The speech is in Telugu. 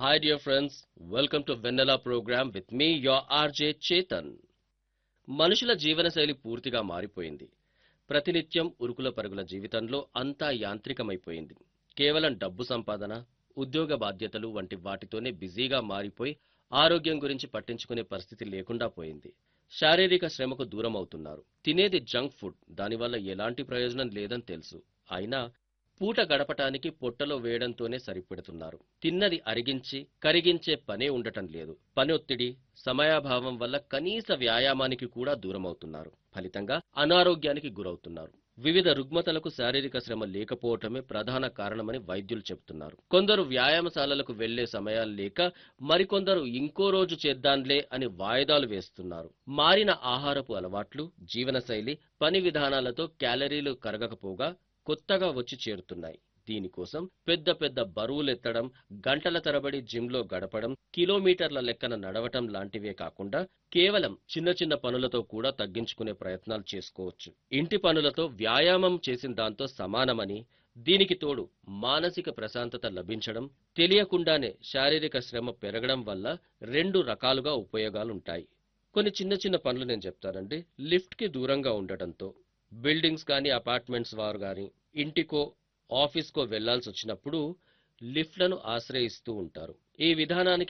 Hi, dear friends. Welcome to Vanilla program with me, your RJ Chetan. మనుషుల జీవనశైలి పూర్తిగా మారిపోయింది ప్రతినిత్యం ఉరుకుల పరుగుల జీవితంలో అంతా యాంత్రికమైపోయింది కేవలం డబ్బు సంపాదన ఉద్యోగ బాధ్యతలు వంటి వాటితోనే బిజీగా మారిపోయి ఆరోగ్యం గురించి పట్టించుకునే పరిస్థితి లేకుండా పోయింది శారీరక శ్రమకు దూరం అవుతున్నారు తినేది జంక్ ఫుడ్ దానివల్ల ఎలాంటి ప్రయోజనం లేదని తెలుసు అయినా పూట గడపటానికి పొట్టలో వేయడంతోనే సరిపెడుతున్నారు తిన్నది అరిగించి కరిగించే పనే ఉండటం లేదు పని ఒత్తిడి సమయాభావం వల్ల కనీస వ్యాయామానికి కూడా దూరమవుతున్నారు ఫలితంగా అనారోగ్యానికి గురవుతున్నారు వివిధ రుగ్మతలకు శారీరక శ్రమ లేకపోవటమే ప్రధాన కారణమని వైద్యులు చెబుతున్నారు కొందరు వ్యాయామశాలలకు వెళ్లే సమయాలు లేక మరికొందరు ఇంకో రోజు చేద్దాంలే అని వాయిదాలు వేస్తున్నారు మారిన ఆహారపు అలవాట్లు జీవనశైలి పని విధానాలతో క్యాలరీలు కరగకపోగా కొత్తగా వచ్చి చేరుతున్నాయి దీనికోసం పెద్ద పెద్ద బరువులెత్తడం గంటల తరబడి జిమ్లో గడపడం కిలోమీటర్ల లెక్కన నడవటం లాంటివే కాకుండా కేవలం చిన్న చిన్న పనులతో కూడా తగ్గించుకునే ప్రయత్నాలు చేసుకోవచ్చు ఇంటి పనులతో వ్యాయామం చేసిన దాంతో సమానమని దీనికి తోడు మానసిక ప్రశాంతత లభించడం తెలియకుండానే శారీరక శ్రమ పెరగడం వల్ల రెండు రకాలుగా ఉపయోగాలుంటాయి కొన్ని చిన్న చిన్న పనులు నేను చెప్తానండి లిఫ్ట్కి దూరంగా ఉండటంతో బిల్డింగ్స్ కానీ అపార్ట్మెంట్స్ వారు కానీ ఇంటికో ఆఫీస్కో వెళ్లాల్సి వచ్చినప్పుడు లిఫ్ట్లను ఆశ్రయిస్తూ ఉంటారు ఈ విధానానికి